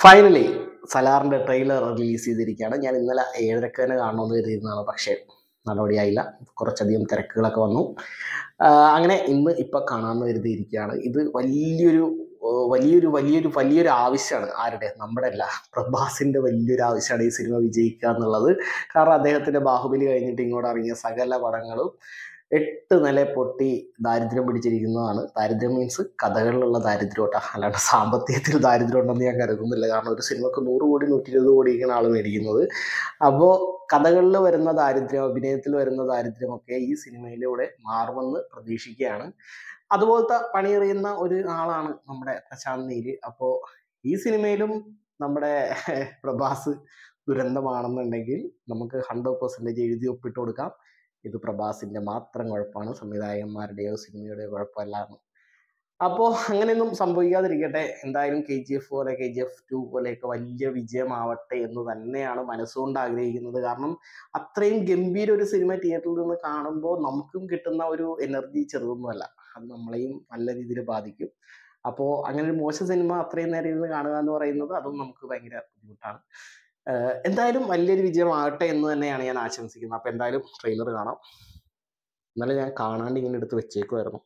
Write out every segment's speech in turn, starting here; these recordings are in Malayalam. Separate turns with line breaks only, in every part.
ഫൈനലി സലാറിന്റെ ട്രെയിലർ റിലീസ് ചെയ്തിരിക്കുകയാണ് ഞാൻ ഇന്നലെ ഏഴരക്ക് തന്നെ കാണണമെന്ന് കരുതിയിരുന്നതാണ് പക്ഷേ നടപടിയായില്ല കുറച്ചധികം തിരക്കുകളൊക്കെ വന്നു ആ, അങ്ങനെ ഇന്ന് ഇപ്പം കാണാമെന്ന് കരുതിയിരിക്കുകയാണ് ഇത് വലിയൊരു ഓ, വലിയൊരു വലിയൊരു വലിയൊരു ആവശ്യമാണ് ആരുടെ നമ്മുടെ അല്ല പ്രഭാസിന്റെ വലിയൊരു ആവശ്യമാണ് ഈ സിനിമ വിജയിക്കുക എന്നുള്ളത് കാരണം അദ്ദേഹത്തിന്റെ ബാഹുബലി കഴിഞ്ഞിട്ട് ഇങ്ങോട്ട് ഇറങ്ങിയ സകല പടങ്ങളും എട്ട് നില പൊട്ടി ദാരിദ്ര്യം പിടിച്ചിരിക്കുന്നതാണ് ദാരിദ്ര്യം മീൻസ് കഥകളിലുള്ള ദാരിദ്ര്യം കേട്ടോ അല്ലാണ്ട് സാമ്പത്തികത്തിൽ ദാരിദ്ര്യം ഉണ്ടെന്ന് ഞാൻ കരുതുന്നില്ല കാരണം ഒരു സിനിമക്ക് നൂറ് കോടി നൂറ്റി ഇരുപത് കോടിയൊക്കെയാണ് ആൾ മേടിക്കുന്നത് അപ്പോൾ കഥകളിൽ വരുന്ന ദാരിദ്ര്യം അഭിനയത്തിൽ വരുന്ന ദാരിദ്ര്യമൊക്കെ ഈ സിനിമയിലൂടെ മാറുമെന്ന് പ്രതീക്ഷിക്കുകയാണ് അതുപോലത്തെ പണിയെറിയുന്ന ഒരു ആളാണ് നമ്മുടെ പ്രശാന്ത് നീല് അപ്പോൾ ഈ സിനിമയിലും നമ്മുടെ പ്രഭാസ് ദുരന്തമാണെന്നുണ്ടെങ്കിൽ നമുക്ക് ഹൺഡ്രഡ് പെർസെൻറ്റേജ് എഴുതി ഒപ്പിട്ട് കൊടുക്കാം ഇത് പ്രഭാസിന്റെ മാത്രം കുഴപ്പമാണ് സംവിധായകന്മാരുടെയോ സിനിമയുടെയോ കുഴപ്പമല്ല എന്ന് അപ്പോൾ അങ്ങനെയൊന്നും സംഭവിക്കാതിരിക്കട്ടെ എന്തായാലും കെ ജി എഫ് പോലെ കെ ജി എഫ് ടു പോലെയൊക്കെ വലിയ വിജയമാവട്ടെ എന്ന് തന്നെയാണ് മനസ്സുകൊണ്ട് ആഗ്രഹിക്കുന്നത് കാരണം അത്രയും ഗംഭീര ഒരു സിനിമ തിയേറ്ററിൽ നിന്ന് കാണുമ്പോൾ നമുക്കും കിട്ടുന്ന ഒരു എനർജി ചെറുതൊന്നുമല്ല അത് നമ്മളെയും നല്ല രീതിയിൽ ബാധിക്കും അപ്പോൾ അങ്ങനെ ഒരു മോശം സിനിമ അത്രയും നേരം ഇരുന്ന് കാണുക എന്ന് പറയുന്നത് അതും നമുക്ക് ഭയങ്കര ബുദ്ധിമുട്ടാണ് ഏഹ് എന്തായാലും വലിയൊരു വിജയമാകട്ടെ എന്ന് തന്നെയാണ് ഞാൻ ആശംസിക്കുന്നത് അപ്പോൾ എന്തായാലും ട്രെയിലർ കാണാം ഇന്നലെ ഞാൻ കാണാണ്ട് ഇങ്ങനെ എടുത്ത് വെച്ചേക്കുമായിരുന്നു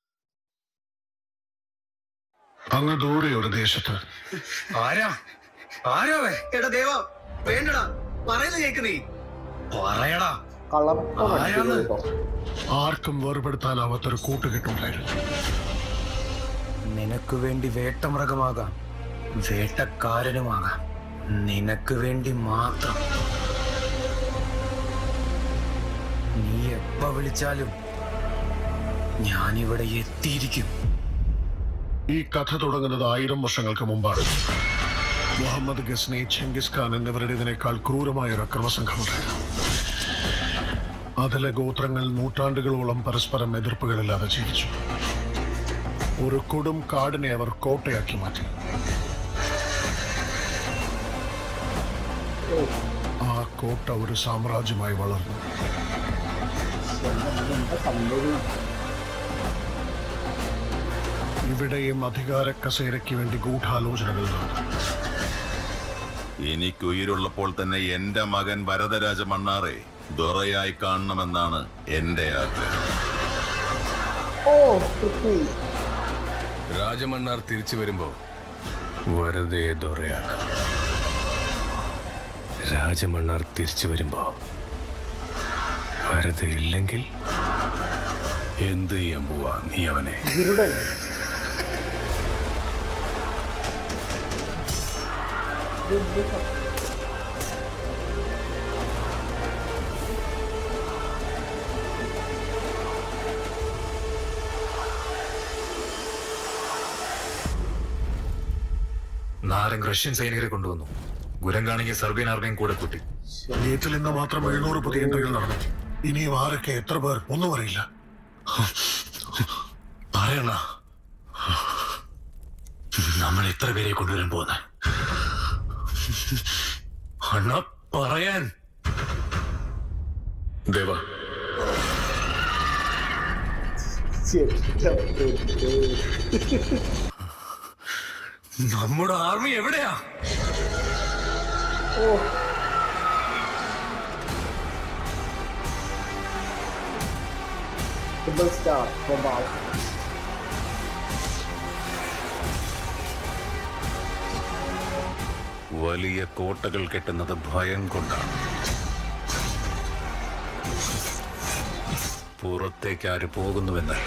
അങ്ങ് ദൂരെ ഒരു ദേശത്ത്
ആരാ ആരാ അവൻ?
എടാ ദേവാ വേണ്ടടാ പറയുന്നത് കേക്ക് നീ
പറയടാ
കളർപ്പം
ആരാണ്?
കേട്ടോ
ആർക്കും വേർപെടുത്താനാവാത്തൊരു കൂട്ടുകെട്ടുണ്ടായിരുന്നു
നിനക്ക് വേണ്ടി വേട്ടമൃഗമാകാം വേട്ടക്കാരനുമാകാം നിനക്ക് വേണ്ടി മാത്രം നീ എപ്പ വിളിച്ചാലും ഞാനിവിടെ എത്തിയിരിക്കും
ഈ കഥ തുടങ്ങുന്നത് ആയിരം വർഷങ്ങൾക്ക് മുമ്പാണ് മുഹമ്മദ് ഗസ്നി ചെങ്കിസ് ഖാൻ എന്നിവരുടേതിനേക്കാൾ ക്രൂരമായ ഒരു അക്രമസംഘമുണ്ടായിരുന്നു അതിലെ ഗോത്രങ്ങൾ നൂറ്റാണ്ടുകളോളം പരസ്പരം എതിർപ്പുകളില്ലാതെ ജീവിച്ചു ഒരു കൊടും കാടിനെ അവർ കോട്ടയാക്കി മാറ്റി ആ കോട്ട ഒരു സാമ്രാജ്യമായി വളർന്നു ഇവിടെയും അധികാര കസേരയ്ക്ക് വേണ്ടി ഗൂഢാലോചനകൾ നടന്നു
എനിക്ക് ഉயிருള്ളപ്പോൾ തന്നെ എന്റെ മകൻ വരദരാജ മണ്ണാറെ ദൊറയായി കാണണമെന്നാണ് എന്റെ ആഗ്രഹം
ഓ കുട്ടി.
രാജമണ്ണാർ തിരിച്ചു വരുമ്പോ വെറുതെ ദൊറയാക്കാം രാജമണ്ണാർ തിരിച്ചു വരുമ്പോ വെറുതെ ഇല്ലെങ്കിൽ എന്ത് ചെയ്യാൻ പോവാ നീ അവനെ
ഗരുഡൻ
നാരൻ റഷ്യൻ സൈനികരെ കൊണ്ടുവന്നു ഗുരങ്കാണെങ്കിൽ സർബിയൻ ആർമിയും കൂടെ കൂട്ടി
വീട്ടിൽ ഇന്ന് മാത്രം എഴുന്നൂറ് പുതിയ എൻട്രികൾ നടന്നു ഇനിയും ആരൊക്കെ എത്ര പേർ ഒന്നും അറിയില്ല
പറയണ നമ്മൾ എത്ര പേരെ കൊണ്ടുവരാൻ പോകുന്ന അണ്ണ പറയാൻ ദേവ നമ്മുടെ ആർമി എവിടെയാ
സൂപ്പർ സ്റ്റാർ പ്രഭാസ്
വലിയ കോട്ടകൾ കെട്ടുന്നത് ഭയം കൊണ്ടാണ് പുറത്തേക്ക് ആര് പോകുന്നുവെന്നല്ല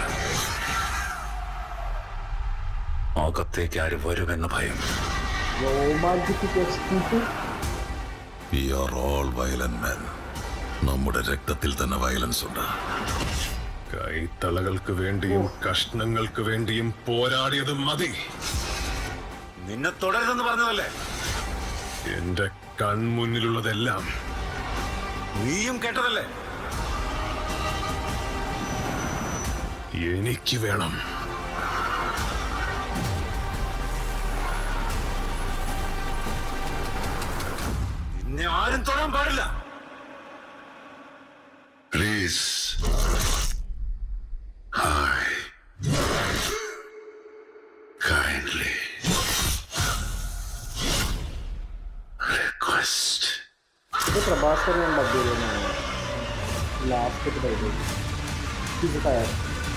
അകത്തേക്ക് ആര് വരുമെന്ന ഭയം
romanticization
we are all violent men നമ്മുടെ രക്തത്തിൽ തന്നെ വയലൻസ് ഉണ്ട്
കൈത്തളകൾക്ക് വേണ്ടിയും കഷ്ണങ്ങൾക്ക് വേണ്ടിയും പോരാടിയത് മതി
നിന്നെ തുടരുതെന്ന് പറഞ്ഞതല്ലേ
എന്റെ കൺമുന്നിലുള്ളതെല്ലാം
നീയും കേട്ടതല്ലേ
എനിക്ക് വേണം
നിന്നെ ആരും തൊടാൻ പാടില്ല പ്ലീസ് ഹായ് കൈൻഡ്ലി ബെസ്റ്റ്
ഇത് പ്രഭാസ് ഞാൻ ഡബ് ചെയ്തതാണ് last time fire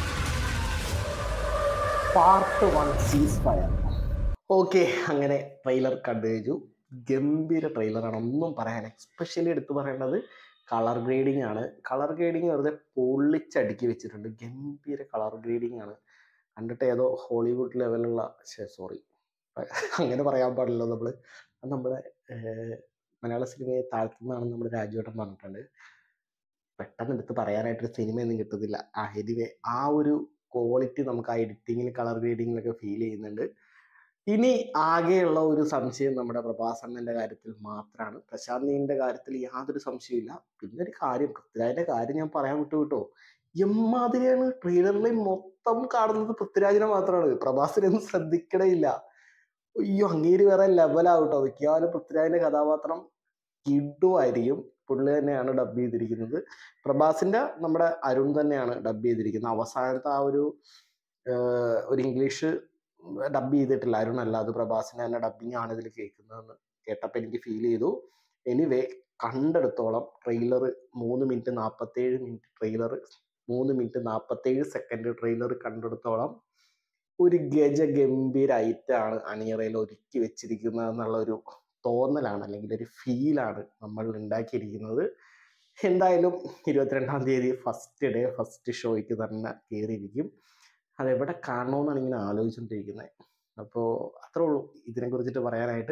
part one ceasefire okay അങ്ങനെ ട്രെയിലർ കണ്ടു കഴിഞ്ഞു ഗംഭീര ട്രെയിലറാണ് ഒന്നും പറയാൻ എക്സ്പെഷ്യലി എടുത്തു പറയേണ്ടത് കളർ ഗ്രേഡിംഗ് ആണ് കളർ ഗ്രേഡിങ് വെറുതെ പൊള്ളിച്ചടുക്കി വെച്ചിട്ടുണ്ട് ഗംഭീര കളർ ഗ്രേഡിംഗ് ആണ് കണ്ടിട്ട് ഏതോ ഹോളിവുഡ് ലെവലുള്ള സോറി അങ്ങനെ പറയാൻ പാടില്ല നമ്മൾ അത് നമ്മുടെ ഏഹ്, മലയാള സിനിമയെ താഴ്ത്തുന്നതാണെന്ന് നമ്മുടെ രാജുവേട്ടൻ പറഞ്ഞിട്ടുണ്ട് പെട്ടെന്ന് എടുത്ത് പറയാനായിട്ടൊരു സിനിമയൊന്നും കിട്ടുന്നില്ല ആ എനിവേ ആ ഒരു ക്വാളിറ്റി നമുക്ക് ആ എഡിറ്റിങ്ങിൽ കളർ ഗ്രേഡിങ്ങിലൊക്കെ ഫീൽ ചെയ്യുന്നുണ്ട് ഇനി ആകെയുള്ള ഒരു സംശയം നമ്മുടെ പ്രഭാസണ്ണൻ്റെ കാര്യത്തിൽ മാത്രമാണ് പ്രശാന്ത് നീലിൻ്റെ കാര്യത്തിൽ യാതൊരു സംശയമില്ല പിന്നെ ഒരു കാര്യം പൃഥ്വിരാജിൻ്റെ കാര്യം ഞാൻ പറയാൻ വിട്ടു കേട്ടോ എമ്മാതിരിയാണ് ട്രെയിലറിൽ മൊത്തം കാണുന്നത് പൃഥ്വിരാജിനെ മാത്രമാണ് പ്രഭാസിനൊന്നും ശ്രദ്ധിക്കണേയില്ല അയ്യോ അങ്ങേര് വേറെ ലെവലാവട്ടോ മിക്കവാറും പൃഥ്വിരാജിന്റെ കഥാപാത്രം കിഡുമായിരിക്കും പുള്ളി തന്നെയാണ് ഡബ് ചെയ്തിരിക്കുന്നത് പ്രഭാസിന്റെ നമ്മുടെ അരുൺ തന്നെയാണ് ഡബ് ചെയ്തിരിക്കുന്നത് അവസാനത്തെ ആ ഒരു ആഹ്, ഒരു ഇംഗ്ലീഷ് ഡബ് ചെയ്തിട്ടില്ല അരുൺ അല്ല അത് പ്രഭാസിന്റെ തന്നെ ഡബിങ് ആണ് ഇതിൽ കേൾക്കുന്നതെന്ന് കേട്ടപ്പോൾ എനിക്ക് ഫീൽ ചെയ്തു എനിവേ കണ്ടെടുത്തോളം ട്രെയിലർ മൂന്ന് മിനിറ്റ് നാൽപ്പത്തേഴ് മിനിറ്റ് ട്രെയിലർ മൂന്ന് മിനിറ്റ് നാൽപ്പത്തേഴ് സെക്കൻഡ് ട്രെയിലർ കണ്ടെടുത്തോളം ഒരു ഗജഗംഭീര ഐറ്റാണ് അണിയറയിൽ ഒരുക്കി വെച്ചിരിക്കുന്നത് എന്നുള്ള ഒരു തോന്നലാണ് അല്ലെങ്കിൽ ഒരു ഫീലാണ് നമ്മൾ ഉണ്ടാക്കിയിരിക്കുന്നത് എന്തായാലും ഇരുപത്തിരണ്ടാം തീയതി ഫസ്റ്റ് ഡേ ഫസ്റ്റ് ഷോയ്ക്ക് തന്നെ കയറിയിരിക്കും അതെവിടെ കാണണമെന്നാണ് ഇങ്ങനെ ആലോചിച്ചുകൊണ്ടിരിക്കുന്നത് അപ്പോൾ അത്രേ ഉള്ളൂ ഇതിനെ കുറിച്ചിട്ട് പറയാനായിട്ട്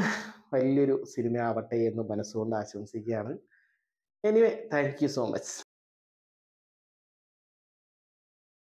വലിയൊരു സിനിമ ആവട്ടെ എന്ന് മനസ്സുകൊണ്ട് ആശംസിക്കുകയാണ് anyway thank you so much